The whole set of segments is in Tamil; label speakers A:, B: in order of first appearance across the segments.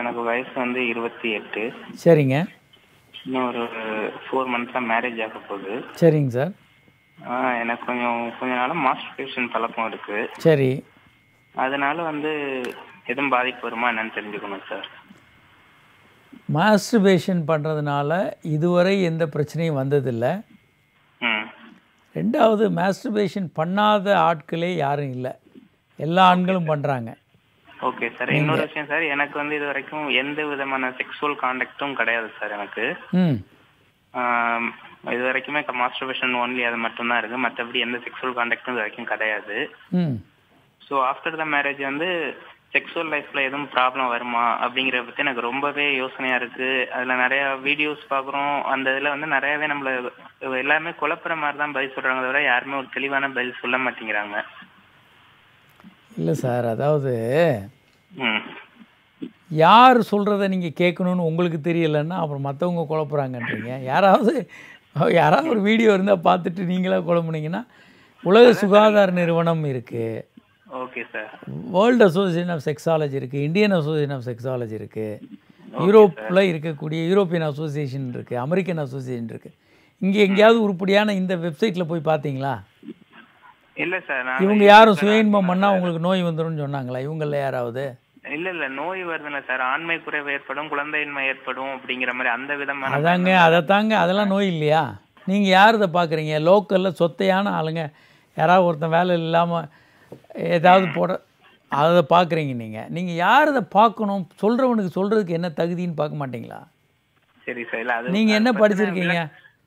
A: எனக்கு வயசு வந்து இருபத்தி எட்டு
B: சரிங்க
A: இன்னும் ஒரு ஃபோர் மந்த்ஸாக மேரேஜ் ஆக போகுது
B: சரிங்க சார்
A: ஆ, எனக்கு கொஞ்சம் கொஞ்ச நாளாக மாஸ்டர்பேஷன் பழக்கம் இருக்கு
B: சரி
A: அதனால வந்து எதுவும் பாதிப்பு வருமா என்னன்னு தெரிஞ்சுக்கணும் சார்
B: மாஸ்டர்பேஷன் பண்ணுறதுனால இதுவரை எந்த பிரச்சனையும் வந்ததில்லை
A: ம்
B: ரெண்டாவது மாஸ்டர்பேஷன் பண்ணாத ஆட்களே யாரும் இல்லை எல்லா ஆண்களும் பண்ணுறாங்க
A: ஓகே சார் இன்னொரு விஷயம் சார் எனக்கு வந்து இது வரைக்கும் எந்த விதமான செக்ஸுவல் காண்டாக்டும் கிடையாது சார் எனக்கு
B: ம்
A: ஆம், இது வரைக்குமே மாஸ்டர்பேஷன் ஒன்லி அது மட்டும்தான் இருக்கு மற்றபடி எந்த செக்ஸுவல் காண்டாக்டும் இது வரைக்கும் கிடையாது
B: ம்
A: ஸோ ஆஃப்டர் த மேரேஜ் வந்து செக்ஸுவல் லைஃப்ல எதுவும் ப்ராப்ளம் வருமா அப்படிங்கிறத பத்தி எனக்கு ரொம்பவே யோசனையா இருக்கு அதுல நிறைய வீடியோஸ் பாக்குறோம் அந்த இதுல வந்து நிறையவே நம்மள எல்லாமே குழப்புற மாதிரி தான் பதில் சொல்றாங்க தவிர யாருமே ஒரு தெளிவான பதில் சொல்ல மாட்டேங்கிறாங்க
B: இல்லை சார் அதாவது
A: ம்
B: யார் சொல்கிறத நீங்கள் கேட்கணும்னு உங்களுக்கு தெரியலைன்னா அப்புறம் மற்றவங்க குழப்புறாங்கன்றீங்க யாராவது யாராவது ஒரு வீடியோ இருந்தால் பார்த்துட்டு நீங்களா குழம்புனீங்கன்னா உலக சுகாதார நிறுவனம் இருக்குது
A: okay sir
B: world association of sexology இருக்குது இந்தியன் அசோசியேஷன் ஆஃப் செக்ஸாலஜி இருக்குது யூரோப்பில் இருக்கக்கூடிய யூரோப்பியன் அசோசியேஷன் இருக்குது அமெரிக்கன் அசோசியேஷன் இருக்குது இங்கே எங்கேயாவது உருப்படியான இந்த வெப்சைட்டில் போய் பார்த்தீங்களா
A: இல்ல சார் நான்
B: இவங்க யாரும் சுய இன்பம் பண்ணால் உங்களுக்கு நோய் வந்துரும்னு சொன்னாங்களா இவங்களில் யாராவது
A: இல்ல இல்ல நோய் வருதுல்ல சார் ஆண்மை குறைவு ஏற்படும் குழந்தையின்மை ஏற்படும் அப்படிங்கிற மாதிரி அந்த விதமான
B: அதாங்க அதை தாங்க அதெல்லாம் நோய் இல்லையா நீங்கள் யார் இதை பார்க்குறீங்க லோக்கலில் சொத்தையான ஆளுங்க யாராவது ஒருத்தன் வேலை இல்லாமல் ஏதாவது போட அதை பார்க்குறீங்க நீங்கள் நீங்கள் யார் இதை பார்க்கணும் சொல்கிறவனுக்கு சொல்கிறதுக்கு என்ன தகுதின்னு பார்க்க மாட்டீங்களா
A: சரி சார் இல்ல அது
B: நீங்கள் என்ன
A: அது
B: படிச்சிருக்கீங்க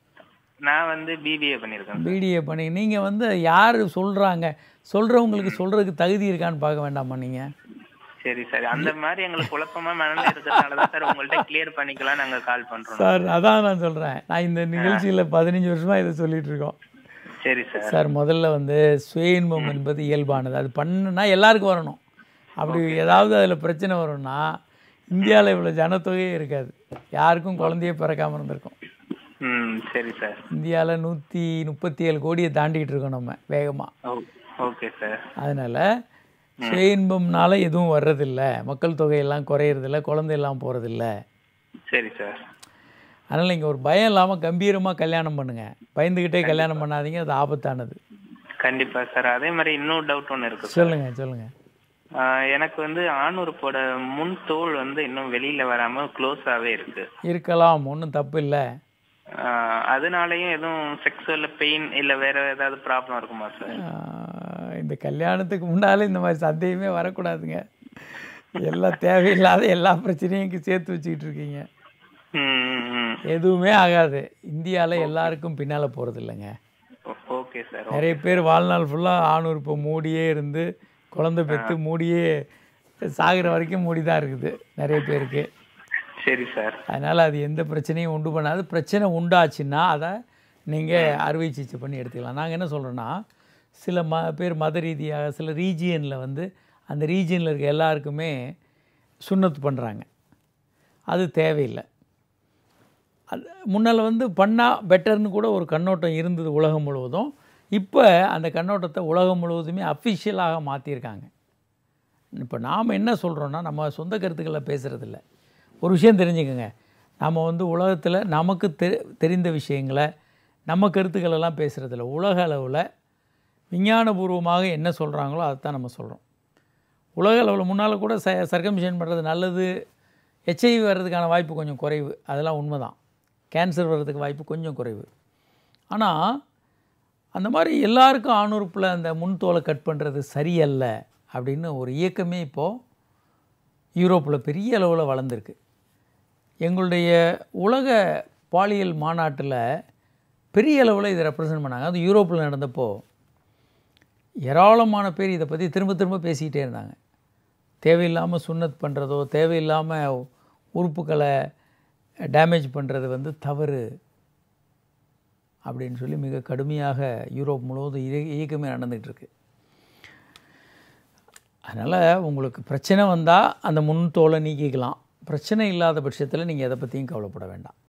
A: நான் வந்து பிபிஏ பண்ணிருக்கேன்
B: பிடிஏ பண்ணி நீங்கள் வந்து யார் சொல்கிறாங்க சொல்கிறவங்களுக்கு சொல்கிறதுக்கு தகுதி இருக்கான்னு பார்க்க வேண்டாமா நீங்கள்
A: சரி சார் அந்த மாதிரி எங்களுக்கு குழப்பமா மனநிலை இருக்கிறதுனால தான் சார் உங்கள்ட்ட கிளியர் பண்ணிக்கலாம் நாங்க கால் பண்றோம்
B: சார் அதான் நான் சொல்கிறேன் நான் இந்த நிகழ்ச்சியில் பதினஞ்சு வருஷமாக இதை சொல்லிட்டு இருக்கோம்
A: சரி சார்
B: சார் முதல்ல வந்து சுய இன்பம் என்பது இயல்பானது அது பண்ணுனா எல்லாருக்கும் வரணும் அப்படி ஏதாவது அதில் பிரச்சனை வரும்னா இந்தியாவில் இவ்வளோ ஜனத்தொகையே இருக்காது யாருக்கும் குழந்தையே பிறக்காம இருந்திருக்கும்
A: ம் சரி சார்
B: இந்தியாவில் நூற்றி முப்பத்தி ஏழு கோடியை தாண்டிட்டு இருக்கோம் நம்ம வேகமாக
A: ஓ ஓகே சார்
B: அதனால் சுய இன்பம்னால எதுவும் வர்றதில்ல மக்கள் தொகையெல்லாம் குறையிறதில்ல குழந்தை எல்லாம் போகிறதில்ல
A: சரி சார்
B: அதனால் நீங்கள் ஒரு பயம் இல்லாமல் கம்பீரமாக கல்யாணம் பண்ணுங்கள் பயந்துக்கிட்டே கல்யாணம் பண்ணாதீங்க அது ஆபத்தானது
A: கண்டிப்பா சார் அதே மாதிரி இன்னொரு டவுட் ஒன்று இருக்கு சார்
B: சொல்லுங்கள் சொல்லுங்கள்
A: ஆஹ் எனக்கு வந்து ஆணுறுப்போட முன் தோல் வந்து இன்னும் வெளியில வராம க்ளோஸாவே இருக்கு
B: இருக்கலாம் ஒன்றும் தப்பு இல்லை
A: ஆஹ் அதனாலயும் எதுவும் செக்ஸுவல் பெயின் இல்ல வேற ஏதாவது ப்ராப்ளம் இருக்குமா சார்
B: ஆஹ் இந்த கல்யாணத்துக்கு முன்னாலே இந்த மாதிரி சந்தேகமே வரக்கூடாதுங்க எல்லாம் தேவையில்லாத எல்லா பிரச்சனையும் இங்க சேர்த்து வச்சுக்கிட்டு இருக்கீங்க
A: ம், ம், ம்.
B: எதுவுமே ஆகாது இந்தியாவில் எல்லாருக்கும் பின்னால் போகிறது இல்லைங்க
A: ஓ- ஓகே சார்
B: நிறைய பேர் வாழ்நாள் ஃபுல்லாக ஆணுறுப்பை மூடியே இருந்து குழந்தை பெற்று மூடியே சாகிற வரைக்கும் மூடி தான் இருக்குது நிறைய பேருக்கு
A: சரி சார்
B: அதனால் அது எந்த பிரச்சனையும் உண்டு பண்ணாது பிரச்சனை உண்டாச்சுன்னா அதை நீங்கள் அறுவை சிகிச்சை பண்ணி எடுத்துக்கலாம் நாங்கள் என்ன சொல்கிறோன்னா சில ம பேர் மத ரீதியாக சில ரீஜியனில் வந்து அந்த ரீஜியனில் இருக்க எல்லாருக்குமே சுண்ணத்து பண்ணுறாங்க அது தேவையில்லை அது முன்னால் வந்து பண்ணால் பெட்டர்னு கூட ஒரு கண்ணோட்டம் இருந்தது உலகம் முழுவதும் இப்போ அந்த கண்ணோட்டத்தை உலகம் முழுவதுமே அஃபிஷியலாக மாற்றிருக்காங்க இப்போ நாம் என்ன சொல்கிறோன்னா நம்ம சொந்த கருத்துக்களை பேசுகிறதில்ல ஒரு விஷயம் தெரிஞ்சுக்கங்க நம்ம வந்து உலகத்தில் நமக்கு தெ தெரிந்த விஷயங்களை நம்ம கருத்துக்களெல்லாம் பேசுகிறதில்ல உலக அளவில் விஞ்ஞானபூர்வமாக என்ன சொல்கிறாங்களோ அதைத்தான் நம்ம சொல்கிறோம் உலக அளவில் முன்னால் கூட ச சர்க்கமிஷன் பண்ணுறது நல்லது ஹெச்ஐவி வர்றதுக்கான வாய்ப்பு கொஞ்சம் குறைவு அதெல்லாம் உண்மை தான் கேன்சர் வர்றதுக்கு வாய்ப்பு கொஞ்சம் குறைவு ஆனால் அந்த மாதிரி எல்லாருக்கும் ஆணுறுப்பில் அந்த முன் தோலை கட் பண்ணுறது சரியல்ல அப்படின்னு ஒரு இயக்கமே இப்போது யூரோப்பில் பெரிய அளவில் வளர்ந்துருக்கு எங்களுடைய உலக பாலியல் மாநாட்டில் பெரிய அளவில் இதை ரெப்ரசன்ட் பண்ணாங்க அது யூரோப்பில் நடந்தப்போ ஏராளமான பேர் இதை பற்றி திரும்ப திரும்ப பேசிக்கிட்டே இருந்தாங்க தேவையில்லாமல் சுண்ணத் பண்ணுறதோ தேவையில்லாமல் உறுப்புகளை டேமேஜ் பண்ணுறது வந்து தவறு அப்படின்னு சொல்லி மிக கடுமையாக யூரோப் முழுவதும் இய- இயக்கமே நடந்துகிட்டு இருக்கு அதனால் உங்களுக்கு பிரச்சனை வந்தால் அந்த முன் தோலை நீக்கிக்கலாம் பிரச்சனை இல்லாத பட்சத்தில் நீங்கள் எதை பற்றியும் கவலைப்பட வேண்டாம்